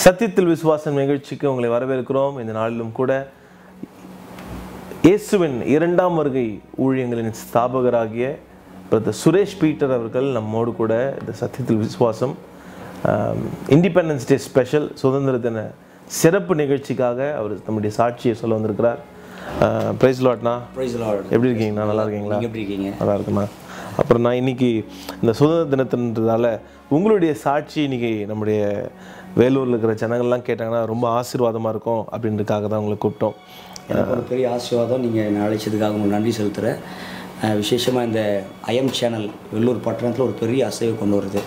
சத்தியத்தில் விசுவாசம் நிகழ்ச்சிக்கு உங்களை வரவேற்கிறோம் இந்த நாளிலும் கூட இயேசுவின் இரண்டாம் வருகை ஊழியங்களின் ஸ்தாபகராகிய பிரதர் சுரேஷ் பீட்டர் அவர்கள் நம்மோடு கூட இந்த சத்தியத்தில் விசுவாசம் இண்டிபெண்டன்ஸ் டே ஸ்பெஷல் சுதந்திர தின சிறப்பு நிகழ்ச்சிக்காக அவர் நம்முடைய சாட்சியை சொல்ல வந்திருக்கிறார் பிரைஸ் லாட்னா பிரைஸ் லார்ட் எப்படி இருக்கீங்கண்ணா நல்லா இருக்கீங்களா நீங்க எப்படி இருக்கீங்க நல்லா இருக்குண்ணா அப்புறம் நான் இன்னைக்கு இந்த சுதந்திர தினத்தின்றதால உங்களுடைய சாட்சி இன்னைக்கு நம்முடைய வேலூரில் இருக்கிற ஜனங்கள்லாம் கேட்டாங்கன்னா ரொம்ப ஆசீர்வாதமாக இருக்கும் அப்படின்றதுக்காக தான் உங்களை கூப்பிட்டோம் எனக்கு ஒரு பெரிய ஆசீர்வாதம் நீங்கள் என்னை அழைச்சதுக்காக உங்களுக்கு நன்றி செலுத்துகிறேன் அஹ் விசேஷமா இந்த ஐஎம் சேனல் வெள்ளூர் பட்டணத்தில் ஒரு பெரிய அசைவை கொண்டு வருது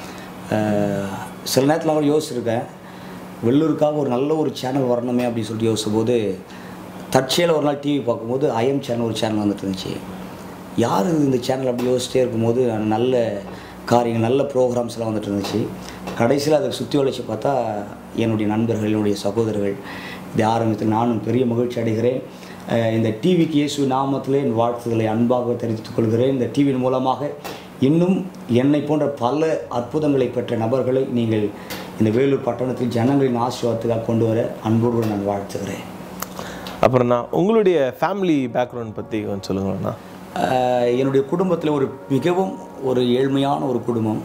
அஹ் சில நேரத்தில் நான் கூட யோசிச்சிருக்கேன் வெள்ளூருக்காக ஒரு நல்ல ஒரு சேனல் வரணுமே அப்படின்னு சொல்லிட்டு யோசிச்சபோது தற்செயல ஒரு நாள் டிவி பார்க்கும்போது ஐஎம் சேனல் ஒரு சேனல் வந்துட்டு இருந்துச்சு யார் இது இந்த சேனல் அப்படி யோசிச்சிட்டே இருக்கும்போது நல்ல காரியங்கள் நல்ல ப்ரோக்ராம்ஸ்லாம் வந்துட்டு இருந்துச்சு கடைசியில் அதை சுற்றி வளைச்சு பார்த்தா என்னுடைய நண்பர்கள் என்னுடைய சகோதரர்கள் இதை ஆரம்பித்து நானும் பெரிய மகிழ்ச்சி அடைகிறேன் அஹ் இந்த டிவிக்கு இயேசு நாமத்திலே என் வாழ்த்துதலை அன்பாக தெரிவித்துக் கொள்கிறேன் இந்த டிவியின் மூலமாக இன்னும் என்னை போன்ற பல அற்புதங்களை பெற்ற நபர்களை நீங்கள் இந்த வேலூர் பட்டணத்தில் ஜனங்களின் ஆசீர்வாதத்துக்காக கொண்டு வர அன்போடு நான் வாழ்த்துகிறேன் அப்புறம் நான் உங்களுடைய ஃபேமிலி பேக்ரவுண்ட் பற்றி கொஞ்சம் சொல்லுங்களேண்ணா ஆஹ் என்னுடைய குடும்பத்தில் ஒரு மிகவும் ஒரு ஏழ்மையான ஒரு குடும்பம்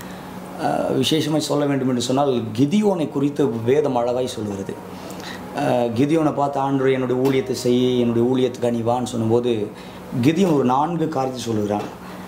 விசேஷமாக சொல்ல வேண்டும் என்று சொன்னால் கிதியோனை குறித்து வேதம் அழகாய் சொல்லுகிறது ஆஹ் கிதியோனை பார்த்து ஆண்டு என்னுடைய ஊழியத்தை செய்ய என்னுடைய ஊழியத்துக்கு நீ வான்னு சொன்னபோது கிதியோன் ஒரு நான்கு காரியத்தை சொல்லுகிறான்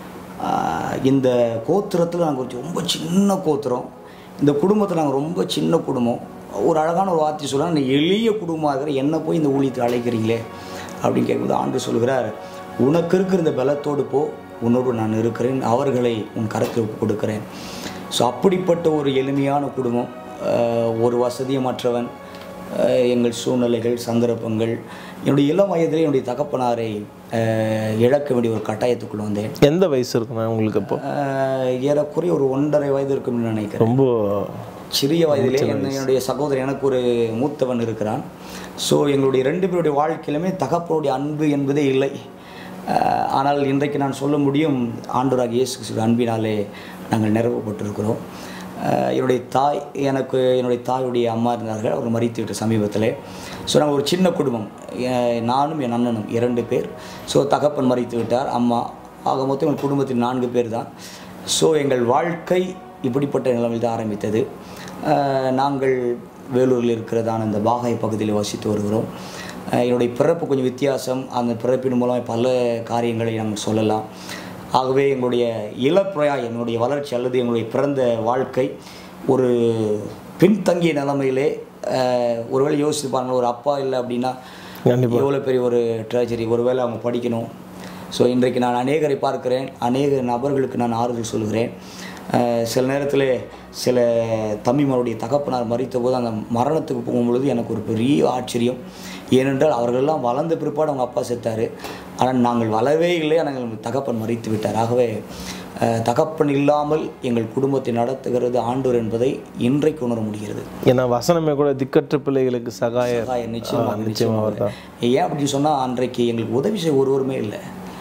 ஆஹ் இந்த கோத்திரத்தில் நாங்கள் கொஞ்சம் ரொம்ப சின்ன கோத்திரம் இந்த குடும்பத்தில் நாங்கள் ரொம்ப சின்ன குடும்பம் ஒரு அழகான ஒரு வார்த்தை சொல்கிறாங்க நீ எளிய குடும்பமாக இருக்கிற என்னை போய் இந்த ஊழியத்தை அழைக்கிறீங்களே அப்படின்னு கேட்கும்போது ஆண்டு சொல்கிறார் உனக்கு இருக்கிற இந்த பலத்தோடு போ உன்னோடு நான் இருக்கிறேன் அவர்களை உன் கரத்தில் ஒப்புக் கொடுக்கிறேன் ஸோ அப்படிப்பட்ட ஒரு எளிமையான குடும்பம் ஆஹ் ஒரு வசதியமற்றவன் ஆஹ் எங்கள் சூழ்நிலைகள் சந்தர்ப்பங்கள் என்னுடைய இளம் வயதிலே என்னுடைய தகப்பனாரை ஆஹ் இழக்க வேண்டிய ஒரு கட்டாயத்துக்குள்ள வந்தேன் எந்த வயசு இருக்குண்ணா உங்களுக்கு இப்போ ஆஹ் ஏறக்குறைய ஒரு ஒன்றரை வயது இருக்கும்னு நினைக்கிறேன் ரொம்ப சிறிய வயதிலே என்ன- என்னுடைய சகோதரன் எனக்கு ஒரு மூத்தவன் இருக்கிறான் ஸோ எங்களுடைய ரெண்டு பேருடைய வாழ்க்கையிலுமே தகப்பனுடைய அன்பு என்பதே இல்லை ஆஹ் ஆனால் இன்றைக்கு நான் சொல்ல முடியும் ஆண்டவராக இயேசு கிறிஸ்துவின் அன்பினாலே நாங்கள் நிறவப்பட்டிருக்கிறோம் ஆஹ் என்னுடைய தாய் எனக்கு என்னுடைய தாயுடைய அம்மா இருந்தார்கள் அவர் மறித்து விட்ட சமீபத்தில் ஸோ நாங்கள் ஒரு சின்ன குடும்பம் எ- நானும் என் அண்ணனும் இரண்டு பேர் ஸோ தகப்பன் மறித்து விட்டார் அம்மா ஆக மொத்தம் எங்கள் குடும்பத்தில் நான்கு பேர் தான் ஸோ எங்கள் வாழ்க்கை இப்படிப்பட்ட நிலைமையில் தான் ஆரம்பித்தது ஆஹ் நாங்கள் வேலூரில் இருக்கிறதான இந்த பாகாய் பகுதியில் வசித்து வருகிறோம் ஆஹ் என்னுடைய பிறப்பு கொஞ்சம் வித்தியாசம் அந்த பிறப்பின் மூலம் பல காரியங்களை நாங்கள் சொல்லலாம் ஆகவே எங்களுடைய இளப்பிரயா என்னுடைய வளர்ச்சி அல்லது எங்களுடைய பிறந்த வாழ்க்கை ஒரு பின்தங்கிய நிலைமையிலே ஆஹ் ஒருவேளை யோசித்து பாருங்கள் ஒரு அப்பா இல்லை அப்படின்னா கண்டிப்பா. எவ்வளோ பெரிய ஒரு ட்ராஜடி ஒருவேளை அவங்க படிக்கணும் ஸோ இன்றைக்கு நான் அநேகரை பார்க்கிறேன் அநேக நபர்களுக்கு நான் ஆறுதல் சொல்கிறேன் அஹ் சில நேரத்தில் சில தம்பிமாருடைய தகப்பனார் மறித்த போது அந்த மரணத்துக்கு போகும்பொழுது எனக்கு ஒரு பெரிய ஆச்சரியம் ஏனென்றால் அவர்களெல்லாம் வளர்ந்த பிற்பாடு அவங்க அப்பா செத்தார் ஆனால் நாங்கள் வளரவே இல்லை ஆனால் எங்கள் தகப்பன் மறித்து விட்டார் ஆகவே அஹ், தகப்பன் இல்லாமல் எங்கள் குடும்பத்தை நடத்துகிறது ஆண்டவர் என்பதை இன்றைக்கு உணர முடிகிறது ஏன்னா வசனமே கூட திக்கற்ற பிள்ளைகளுக்கு சகாய சகாயம் நிச்சயமாக நிச்சயமாக நிச்சயமாக வருதான் ஏன் அப்படின்னு சொன்னால் அன்றைக்கு எங்களுக்கு உதவி செய்ய ஒருவருமே இல்லை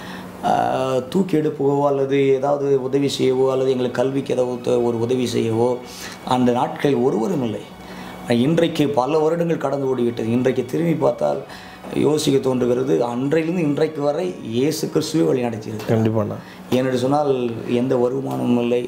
ஆஹ் தூக்கி எடுப்பவோ அல்லது ஏதாவது உதவி செய்யவோ அல்லது எங்களுக்கு கல்விக்கு ஏதாவது ஒரு உதவி செய்யவோ அந்த நாட்களில் ஒருவரும் இல்லை இன்றைக்கு பல வருடங்கள் கடந்து ஓடிவிட்டது இன்றைக்கு திரும்பி பார்த்தால் யோசிக்க தோன்றுகிறது அன்றையிலிருந்து இன்றைக்கு வரை இயேசு கிறிஸ்துவே வழி நடத்தியிருக்கு கண்டிப்பாண்ணா ஏனென்று சொன்னால் எந்த வருமானமும் இல்லை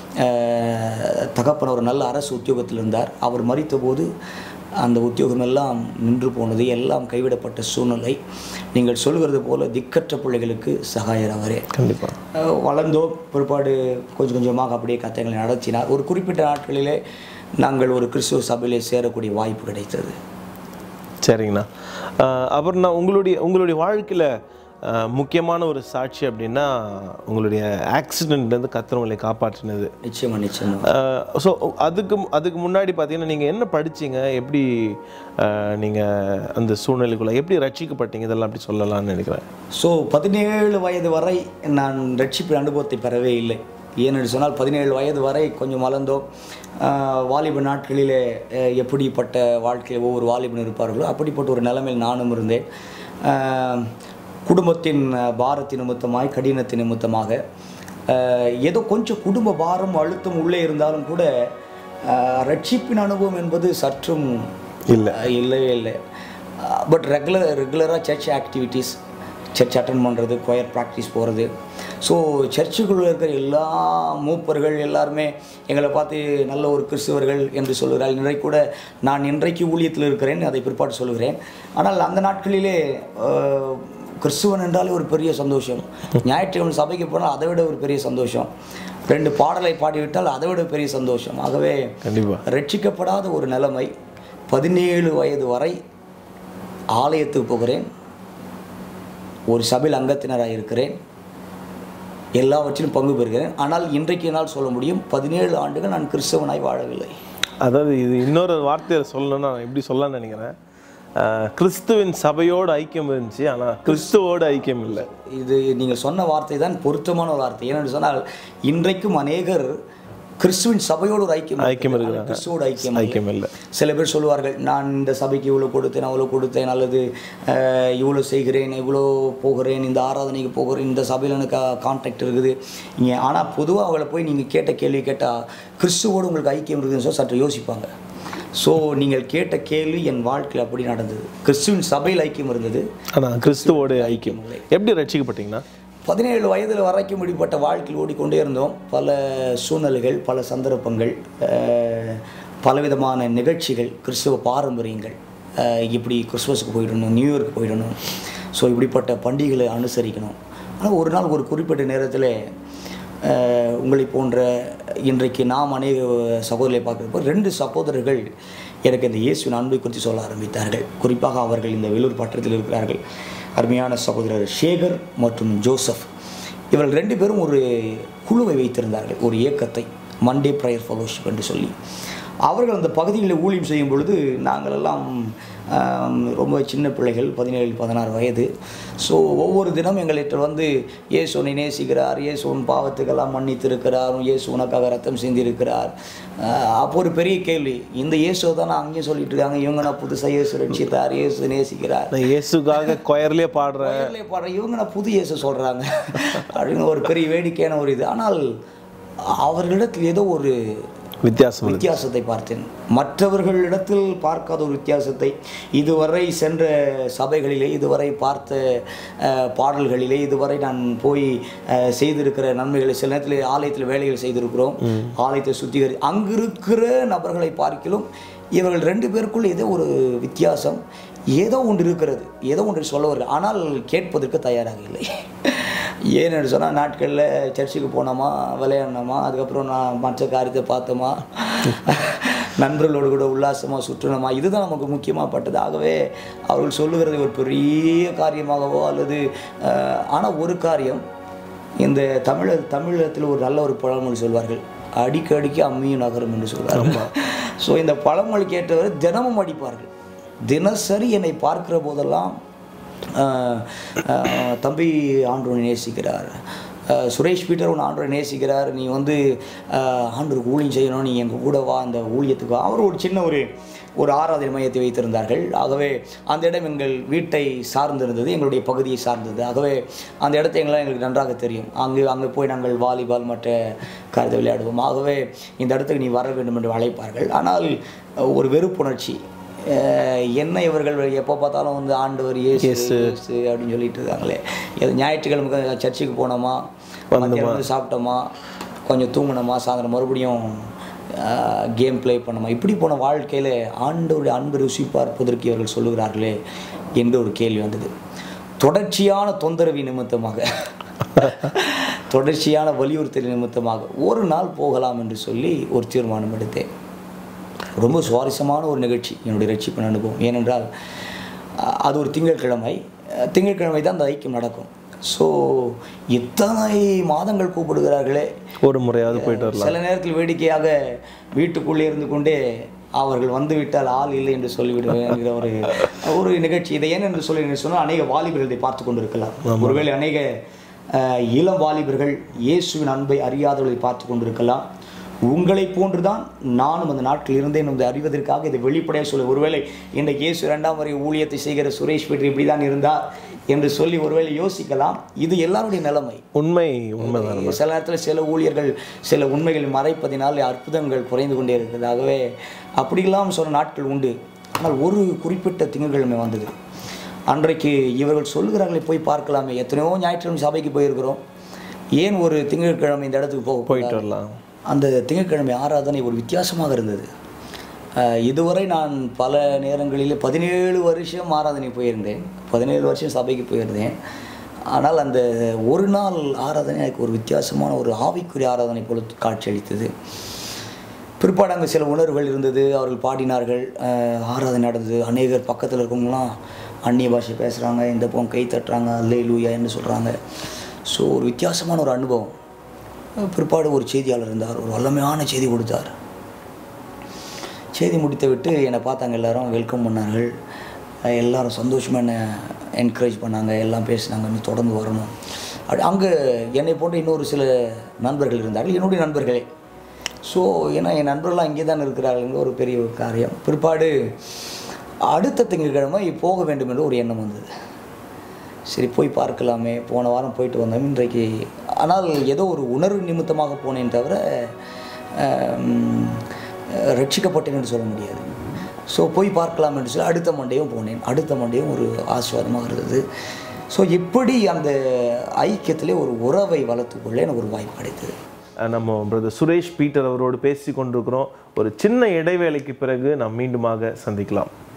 ஆஹ் தகப்பன் ஒரு நல்ல அரசு உத்தியோகத்தில் இருந்தார் அவர் மறித்தபோது அந்த உத்தியோகம் எல்லாம் நின்று போனது எல்லாம் கைவிடப்பட்ட சூழ்நிலை நீங்கள் சொல்கிறது போல திக்கற்ற பிள்ளைகளுக்கு சகாயர் அவரே கண்டிப்பா ஆஹ் வளர்ந்தோம் பிற்பாடு கொஞ்சம் கொஞ்சமாக அப்படியே கத்தைகளை நடத்தினார் ஒரு குறிப்பிட்ட நாட்களிலே நாங்கள் ஒரு கிறிஸ்துவ சபையிலே சேரக்கூடிய வாய்ப்பு கிடைத்தது சரிங்கண்ணா ஆஹ் அப்புறம் நான் உங்களுடைய உங்களுடைய வாழ்க்கையில் முக்கியமான ஒரு சாட்சி அப்படின்னா உங்களுடைய ஆக்சிடென்ட்லேருந்து கத்துறவங்களை காப்பாற்றினது நிச்சயமா நிச்சயமா ஸோ அதுக்கு அதுக்கு முன்னாடி பார்த்தீங்கன்னா நீங்கள் என்ன படிச்சீங்க எப்படி நீங்கள் அந்த சூழ்நிலைக்குள்ளே எப்படி ரட்சிக்கப்பட்டீங்க இதெல்லாம் அப்படி சொல்லலாம்னு நினைக்கிறேன் ஸோ பதினேழு வயது வரை நான் ரட்சிப்பின் அனுபவத்தை பெறவே இல்லை ஏனென்று சொன்னால் பதினேழு வயது வரை கொஞ்சம் வளர்ந்தோம் ஆஹ் வாலிப நாட்களிலே அஹ் எப்படிப்பட்ட வாழ்க்கையில் ஒவ்வொரு வாலிபன் இருப்பார்களோ அப்படிப்பட்ட ஒரு நிலைமையில் நானும் இருந்தேன் ஆஹ் குடும்பத்தின் அஹ், பாரத்தின் நிமித்தமாய் கடினத்தின் நிமித்தமாக ஆஹ் ஏதோ கொஞ்சம் குடும்ப பாரம் அழுத்தம் உள்ளே இருந்தாலும் கூட அஹ், ரட்சிப்பின் அனுபவம் என்பது சற்றும் இல்லை அஹ், இல்லவே இல்லை பட் ரெகுலர் ரெகுலராக சர்ச் ஆக்டிவிட்டீஸ் சர்ச் அட்டன் பண்ணுறது கொயர் ப்ராக்டிஸ் போகிறது ஸோ சர்ச்சுக்குள்ளே இருக்கிற எல்லா மூப்பர்கள் எல்லாருமே எங்களை பார்த்து நல்ல ஒரு கிறிஸ்துவர்கள் என்று சொல்கிறார்கள் இன்றைக்கு கூட நான் இன்றைக்கு ஊழியத்தில் இருக்கிறேன் அதை பிற்பாடு சொல்கிறேன் ஆனால் அந்த நாட்களிலே அஹ், கிறிஸ்துவன் என்றாலே ஒரு பெரிய சந்தோஷம் ஞாயிற்றுக்கிழமை சபைக்கு போனால் அதை விட ஒரு பெரிய சந்தோஷம் ரெண்டு பாடலை பாடிவிட்டால் அதை விட பெரிய சந்தோஷம் ஆகவே கண்டிப்பாக ரட்சிக்கப்படாத ஒரு நிலைமை பதினேழு வயது வரை ஆலயத்துக்கு போகிறேன் ஒரு சபையில் அங்கத்தினராக இருக்கிறேன் எல்லாவற்றிலும் பங்கு பெறுகிறேன் ஆனால் இன்றைக்கு என்னால் சொல்ல முடியும் பதினேழு ஆண்டுகள் நான் கிறிஸ்தவனாய் வாழவில்லை அதாவது இது இன்னொரு வார்த்தையை சொல்லணும்னா நான் எப்படி சொல்லலாம்னு நினைக்கிறேன் ஆஹ் கிறிஸ்துவின் சபையோடு ஐக்கியம் இருந்துச்சு ஆனால் கிறிஸ்துவோடு ஐக்கியம் இல்லை இது நீங்கள் சொன்ன வார்த்தை தான் பொருத்தமான ஒரு வார்த்தை ஏனென்று சொன்னால் இன்றைக்கும் அநேகர் கிறிஸ்துவின் சபையோடு ஒரு ஐக்கியம் ஐக்கியம் இருக்கிறது. இருக்கிறாங்க. கிறிஸ்துவோடு ஐக்கியம் இல்லை. ஐக்கியம் இல்லை சில பேர் சொல்லுவார்கள் நான் இந்த சபைக்கு இவ்வளோ கொடுத்தேன் அவ்வளோ கொடுத்தேன் அல்லது அஹ், இவ்வளோ செய்கிறேன் இவ்வளோ போகிறேன் இந்த ஆராதனைக்கு போகிறேன் இந்த சபையில் எனக்கு கான்டாக்ட் இருக்குது இங்கே ஆனால் பொதுவாக அவளை போய் நீங்கள் கேட்ட கேள்வி கேட்டால் கிறிஸ்துவோடு உங்களுக்கு ஐக்கியம் இருக்குதுன்னு சொல்லி சற்று யோசிப்பாங்க ஸோ நீங்கள் கேட்ட கேள்வி என் வாழ்க்கையில் அப்படி நடந்தது கிறிஸ்துவின் சபையில் ஐக்கியம் இருந்தது ஆனால் கிறிஸ்துவோடு ஐக்கியம் எப்படி ரட்சிக்கப்பட்டீங்கன்னா பதினேழு வயதில் வரைக்கும் இப்படிப்பட்ட வாழ்க்கையில் ஓடிக்கொண்டே இருந்தோம் பல சூழ்நிலைகள் பல சந்தர்ப்பங்கள் அஹ், பலவிதமான நிகழ்ச்சிகள் கிறிஸ்துவ பாரம்பரியங்கள் அஹ், இப்படி கிறிஸ்மஸுக்கு போயிடணும் நியூ இயர்க்கு போயிடணும் ஸோ இப்படிப்பட்ட பண்டிகைகளை அனுசரிக்கணும் ஆனால் ஒரு நாள் ஒரு குறிப்பிட்ட நேரத்தில் அஹ், உங்களை போன்ற இன்றைக்கு நாம் அநேக சகோதரரை பார்க்குறப்போ ரெண்டு சகோதரர்கள் எனக்கு இந்த இயேசுவின் அன்பை குறித்து சொல்ல ஆரம்பித்தார்கள் குறிப்பாக அவர்கள் இந்த வேலூர் பட்டணத்தில் இருக்கிறார்கள் அருமையான சகோதரர் சேகர் மற்றும் ஜோசப் இவர்கள் ரெண்டு பேரும் ஒரு குழுவை வைத்திருந்தார்கள் ஒரு இயக்கத்தை மண்டே ப்ரேயர் ஃபெலோஷிப் என்று சொல்லி அவர்கள் அந்த பகுதிகளில் ஊழியம் செய்யும் பொழுது நாங்கள் எல்லாம் ஆம், ரொம்ப சின்ன பிள்ளைகள் பதினேழு பதினாறு வயது ஸோ ஒவ்வொரு தினம் எங்கள்கிட்ட வந்து இயேசு உன்னை நேசிக்கிறார் இயேசு உன் பாவத்துக்கெல்லாம் மன்னித்திருக்கிறார் இயேசு உனக்காக ரத்தம் சிந்திருக்கிறார் ஆஹ், அப்போ ஒரு பெரிய கேள்வி இந்த இயேசு தான் அங்கேயும் சொல்லிட்டு இருக்காங்க இவங்க நான் புதுசாக இயேசு ரட்சித்தார் இயேசு நேசிக்கிறார் நான் இயேசுக்காக கொயர்லேயே பாடுறேன் வயல்லே பாடுற இவங்க நான் புது இயேசு சொல்கிறாங்க அப்படின்னு ஒரு பெரிய வேடிக்கையான ஒரு இது ஆனால் அவர்களிடத்தில் ஏதோ ஒரு வித்தியாசம் இருக்கு. வித்தியாசத்தை பார்த்தேன் மற்றவர்களிடத்தில் பார்க்காத ஒரு வித்தியாசத்தை இதுவரை சென்ற சபைகளிலே இதுவரை பார்த்த அஹ், பாடல்களிலே இதுவரை நான் போய் அஹ், செய்திருக்கிற நன்மைகளை சில நேரத்தில் ஆலயத்தில் வேலைகள் செய்திருக்கிறோம் ஆலயத்தை சுத்திகரி அங்கு இருக்கிற நபர்களை பார்க்கிலும் இவர்கள் ரெண்டு பேருக்குள் ஏதோ ஒரு வித்தியாசம் ஏதோ ஒன்று இருக்கிறது ஏதோ ஒன்று சொல்ல வருது ஆனால் கேட்பதற்கு தயாராக இல்லை ஏன்னு சொன்னால் நாட்களில் சர்ச்சுக்கு போனோமா விளையாடினோமா அதுக்கப்புறம் நான் மற்ற காரியத்தை பார்த்தோமா நண்பர்களோடு கூட உல்லாசமாக சுற்றணுமா இதுதான் நமக்கு முக்கியமாக பட்டது ஆகவே அவர்கள் சொல்லுகிறது ஒரு பெரிய காரியமாகவோ அல்லது ஆனால் ஒரு காரியம் இந்த தமிழ தமிழகத்தில் ஒரு நல்ல ஒரு பழமொழி சொல்வார்கள் அடிக்க அடிக்க அம்மியும் நகரும் என்று சொல்வார்கள் ஸோ இந்த பழமொழிக்கு ஏற்றவரை தினமும் அடிப்பார்கள் தினசரி என்னை பார்க்கிற போதெல்லாம் ஆஹ், ஆஹ், தம்பி ஆண்டவனை நேசிக்கிறார் ஆஹ், சுரேஷ் பீட்டர் உன் ஆண்டவரை நேசிக்கிறார் நீ வந்து ஆஹ், ஆண்டவருக்கு ஊழியம் செய்யணும் நீ எங்கள் கூட வா அந்த ஊழியத்துக்கு வா. அவர் ஒரு சின்ன ஒரு ஒரு ஆராதனை மையத்தை வைத்திருந்தார்கள் ஆகவே அந்த இடம் எங்கள் வீட்டை சார்ந்திருந்தது எங்களுடைய பகுதியை சார்ந்தது ஆகவே அந்த இடத்தை எங்களால் எங்களுக்கு நன்றாக தெரியும் அங்கு அங்கே போய் நாங்கள் வாலிபால் மற்ற காரியத்தை விளையாடுவோம் ஆகவே இந்த இடத்துக்கு நீ வர வேண்டும் என்று அழைப்பார்கள் ஆனால் ஒரு வெறுப்புணர்ச்சி அஹ் என்ன இவர்கள் எப்போ பார்த்தாலும் வந்து ஆண்டவர் இயேசு இயேசு அப்படின்னு சொல்லிட்டு இருக்காங்களே எது ஞாயிற்றுக்கிழமை சர்ச்சுக்கு போனோமா மத்தியானம் வந்து சாப்பிட்டோமா கொஞ்சம் தூங்கினோமா சாயந்தரம் மறுபடியும் கேம் ப்ளே பண்ணோமா இப்படி போன வாழ்க்கையில் ஆண்டவருடைய அன்பு ருசி பார்ப்பதற்கு இவர்கள் சொல்லுகிறார்களே என்று ஒரு கேள்வி வந்தது தொடர்ச்சியான தொந்தரவு நிமித்தமாக தொடர்ச்சியான வலியுறுத்தல் நிமித்தமாக ஒரு நாள் போகலாம் என்று சொல்லி ஒரு தீர்மானம் எடுத்தேன் ரொம்ப சுவாரஸ்யமான ஒரு நிகழ்ச்சி என்னுடைய ரட்சிப்பின் அனுபவம் ஏனென்றால் அஹ், அது ஒரு திங்கட்கிழமை அஹ், திங்கட்கிழமை தான் அந்த ஐக்கியம் நடக்கும் ஸோ இத்தனை மாதங்கள் கூப்பிடுகிறார்களே ஒரு முறையாவது போயிட்டு வரலாம் சில நேரத்தில் வேடிக்கையாக வீட்டுக்குள்ளே இருந்து கொண்டே அவர்கள் வந்து விட்டால் ஆள் இல்லை என்று சொல்லிவிடுவேன் என்கிற ஒரு ஒரு நிகழ்ச்சி இதை ஏன் என்று சொல்லி சொன்னால் அநேக வாலிபர்கள் இதை பார்த்து கொண்டிருக்கலாம் ஒருவேளை அநேக அஹ், இளம் வாலிபர்கள் இயேசுவின் அன்பை அறியாதவர்களை பார்த்து கொண்டிருக்கலாம் உங்களை போன்றுதான் நானும் அந்த நாட்டில் இருந்தேன் என்று அறிவதற்காக இதை வெளிப்படையாக சொல்ல ஒருவேளை இன்றைக்கு இயேசு இரண்டாம் முறை ஊழியத்தை செய்கிற சுரேஷ் பெற்று இப்படி தான் இருந்தார் என்று சொல்லி ஒருவேளை யோசிக்கலாம் இது எல்லாருடைய நிலைமை உண்மை உண்மைதான் சில நேரத்தில் சில ஊழியர்கள் சில உண்மைகள் மறைப்பதினால் அற்புதங்கள் குறைந்து கொண்டே இருக்குது ஆகவே அப்படியெல்லாம் சொன்ன நாட்கள் உண்டு ஆனால் ஒரு குறிப்பிட்ட திங்கட்கிழமை வந்தது அன்றைக்கு இவர்கள் சொல்கிறார்களே போய் பார்க்கலாமே எத்தனையோ ஞாயிற்றுக்கிழமை சபைக்கு போயிருக்கிறோம் ஏன் ஒரு திங்கட்கிழமை இந்த இடத்துக்கு போக போயிட்டு வரலாம் அந்த திங்கட்கிழமை ஆராதனை ஒரு வித்தியாசமாக இருந்தது அஹ் இதுவரை நான் பல நேரங்களில் பதினேழு வருஷம் ஆராதனை போயிருந்தேன் பதினேழு வருஷம் சபைக்கு போயிருந்தேன் ஆனால் அந்த ஒரு நாள் ஆராதனை எனக்கு ஒரு வித்தியாசமான ஒரு ஆவிக்குரிய ஆராதனை போல காட்சியளித்தது பிற்பாடு அங்கே சில உணர்வுகள் இருந்தது அவர்கள் பாடினார்கள் அஹ் ஆராதனை நடந்தது அநேகர் பக்கத்தில் இருக்கவங்களாம் அந்நிய பாஷை பேசுகிறாங்க இந்த பக்கம் கை தட்டுறாங்க அல்லே லூயா என்று சொல்கிறாங்க ஸோ ஒரு வித்தியாசமான ஒரு அனுபவம் பிற்பாடு ஒரு செய்தியாளர் இருந்தார் ஒரு வல்லமையான செய்தி கொடுத்தார் செய்தி முடித்து விட்டு என்னை பார்த்தாங்க எல்லாரும் வெல்கம் பண்ணார்கள் அஹ் எல்லாரும் சந்தோஷமாக என்னை என்கரேஜ் பண்ணாங்க எல்லாம் பேசினாங்க இன்னும் தொடர்ந்து வரணும் அப்படி அங்கே என்னை போன்ற இன்னொரு சில நண்பர்கள் இருந்தார்கள் என்னுடைய நண்பர்களே ஸோ ஏன்னா என் நண்பர்கள்லாம் இங்கே தான் இருக்கிறார்கள் ஒரு பெரிய ஒரு காரியம் பிற்பாடு அடுத்த திங்கட்கிழமை போக வேண்டும் என்று ஒரு எண்ணம் வந்தது சரி போய் பார்க்கலாமே போன வாரம் போயிட்டு வந்தோம் இன்றைக்கு ஆனால் ஏதோ ஒரு உணர்வு நிமித்தமாக போனேன் தவிர ஆம், ரட்சிக்கப்பட்டேன் என்று சொல்ல முடியாது ஸோ போய் பார்க்கலாம் என்று சொல்லி அடுத்த மண்டேயும் போனேன் அடுத்த மண்டேயும் ஒரு ஆசீர்வாதமாக இருந்தது ஸோ இப்படி அந்த ஐக்கியத்திலே ஒரு உறவை வளர்த்துக்கொள்ள எனக்கு ஒரு வாய்ப்பு கிடைத்தது அஹ் நம்ம பிரதர் சுரேஷ் பீட்டர் அவரோடு பேசி கொண்டிருக்கிறோம் ஒரு சின்ன இடைவேளைக்கு பிறகு நாம் மீண்டுமாக சந்திக்கலாம்